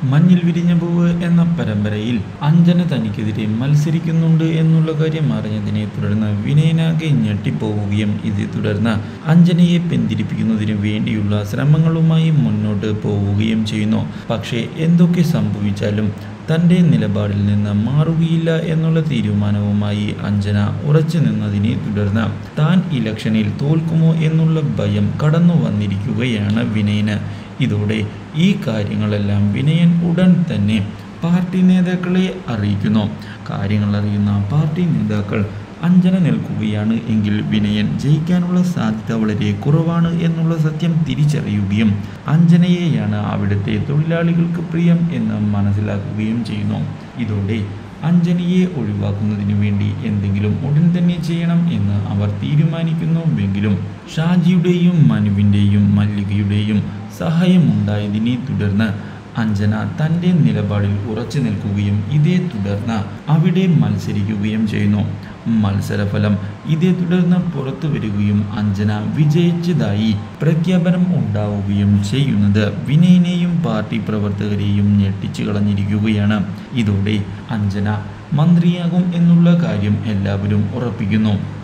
മഞ്ഞിൽ വിരിഞ്ഞ പൂവ് എന്ന പരമ്പരയിൽ അഞ്ജന തനിക്കെതിരെ മത്സരിക്കുന്നുണ്ട് എന്നുള്ള കാര്യം അറിഞ്ഞതിനെ തുടർന്ന് വിനയനാകെ ഞെട്ടിപ്പോവുകയും ഇതേ തുടർന്ന് അഞ്ജനയെ പിന്തിരിപ്പിക്കുന്നതിന് വേണ്ടിയുള്ള ശ്രമങ്ങളുമായി മുന്നോട്ട് പോവുകയും ചെയ്യുന്നു പക്ഷേ എന്തൊക്കെ സംഭവിച്ചാലും തൻ്റെ നിലപാടിൽ നിന്ന് മാറുകയില്ല എന്നുള്ള തീരുമാനവുമായി അഞ്ജന ഉറച്ചു നിന്നതിനെ തുടർന്ന് താൻ ഇലക്ഷനിൽ തോൽക്കുമോ എന്നുള്ള ഭയം കടന്നു വന്നിരിക്കുകയാണ് വിനയന് ഇതോടെ ഈ കാര്യങ്ങളെല്ലാം വിനയൻ ഉടൻ തന്നെ പാർട്ടി നേതാക്കളെ അറിയിക്കുന്നു കാര്യങ്ങൾ അറിയുന്ന പാർട്ടി നേതാക്കൾ അഞ്ജന നിൽക്കുകയാണ് എങ്കിൽ വിനയൻ ജയിക്കാനുള്ള സാധ്യത വളരെ കുറവാണ് എന്നുള്ള സത്യം തിരിച്ചറിയുകയും അഞ്ജനയെയാണ് അവിടുത്തെ തൊഴിലാളികൾക്ക് പ്രിയം എന്ന് മനസ്സിലാക്കുകയും ചെയ്യുന്നു ഇതോടെ അഞ്ജനയെ ഒഴിവാക്കുന്നതിന് വേണ്ടി എന്തെങ്കിലും ഉടൻ തന്നെ ചെയ്യണം എന്ന് അവർ തീരുമാനിക്കുന്നുവെങ്കിലും ഷാജിയുടെയും മനുവിൻ്റെയും മല്ലികയുടെയും സഹായമുണ്ടായതിനെ തുടർന്ന് അഞ്ജന തൻ്റെ നിലപാടിൽ ഉറച്ചു നിൽക്കുകയും ഇതേ തുടർന്ന് അവിടെ മത്സരിക്കുകയും ചെയ്യുന്നു മത്സരഫലം ഇതേ തുടർന്ന് പുറത്തു വരികയും അഞ്ജന വിജയിച്ചതായി പ്രഖ്യാപനം ഉണ്ടാവുകയും ചെയ്യുന്നത് വിനയനെയും പാർട്ടി പ്രവർത്തകരെയും ഞെട്ടിച്ചു കളഞ്ഞിരിക്കുകയാണ് ഇതോടെ അഞ്ജന മന്ത്രിയാകും എന്നുള്ള കാര്യം എല്ലാവരും ഉറപ്പിക്കുന്നു